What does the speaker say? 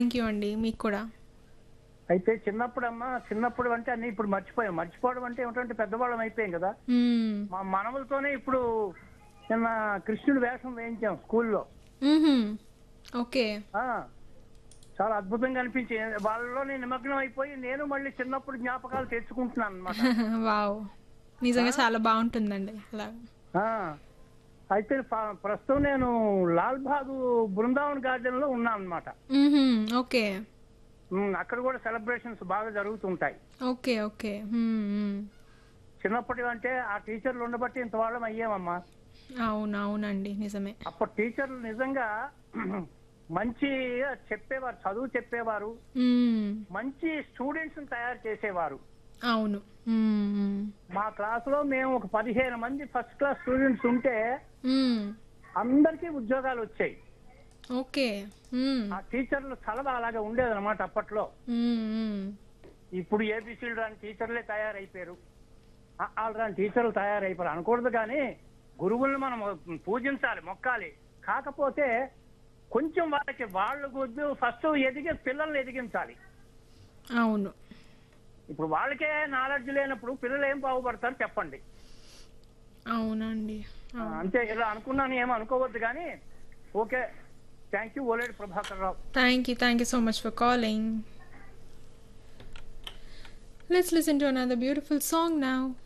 Thank you అండి మీకు కూడా అయితే చిన్నప్పుడు అమ్మ చిన్నప్పుడు అంటే అన్ని ఇప్పుడు మర్చిపోయాం మర్చిపోవడం అంటే ఏమిటంటే పెద్దవాళ్ళం అయిపోయాం కదా మ్మ్. మా మనవలతోనే ఇప్పుడు నిన్న కృష్ణుడి వేషం వేయించాం స్కూల్లో మ్మ్హ్మ్. ఓకే ఆ, చాలా అద్భుతంగా అనిపించి వాళ్ళలోనే నిమగ్నం అయిపోయి నేను మళ్ళీ చిన్నప్పుడు జ్ఞాపకాలు తెచ్చుకుంటున్నాను అనమాట వావ్ నిజంగా చాలా బాగుంటుందండి అలా అయితే ప- ప్రస్తుతం నేను లాల్ బాగు బృందావన్ గార్డెన్ లో ఉన్నాను అనమాట మ్మ్హ్మ్. ఓకే అక్కడ కూడా సెలబ్రేషన్స్ బాగా జరుగుతుంటాయి ఓకే ఓకే మ్మ్, మ్మ్. చిన్నప్పటి అంటే ఆ టీచర్లు ఉండబట్టి ఇంత వాళ్ళం అయ్యామమ్మా అవును అవునండి నిజమే అప్పుడు టీచర్లు నిజంగా మంచిగా చెప్పేవారు చదువు చెప్పేవారు మ్మ్. మంచి స్టూడెంట్స్ తయారు చేసేవారు అవును మ్మ్, మ్మ్. మా క్లాసులో మేము ఒక పదిహేను మంది ఫస్ట్ క్లాస్ స్టూడెంట్స్ ఉంటే మ్మ్. అందరికీ ఉద్యోగాలు వచ్చాయి ఓకే మ్మ్. ఆ టీచర్లు చలవ అలాగే ఉండేది అనమాట అప్పట్లో మ్మ్, మ్మ్. ఇప్పుడు ఏబిసిలు రాని టీచర్లే తయారైపోయారు వాళ్ళు రాని టీచర్లు తయారైపోయారు అనకూడదు కానీ గురువుల్ని మనం పూజించాలి మొక్కాలి కాకపోతే కొంచెం వాళ్ళకి వాళ్ళ కొద్ది ఫస్ట్ ఎదిగే పిల్లల్ని ఎదిగించాలి అవును ఇప్పుడు వాళ్ళకే నాలెడ్జ్ లేనప్పుడు పిల్లలు ఏం బాగుపడతారు చెప్పండి అవునండి ఆ, అంతే ఇలా అనుకున్నాను ఏమో అనుకోవద్దు కానీ ఓకే థ్యాంక్ యూ ఓలేడు Prabhakar Rao Thank you. Thank you so much for calling. Let's listen to another beautiful song now.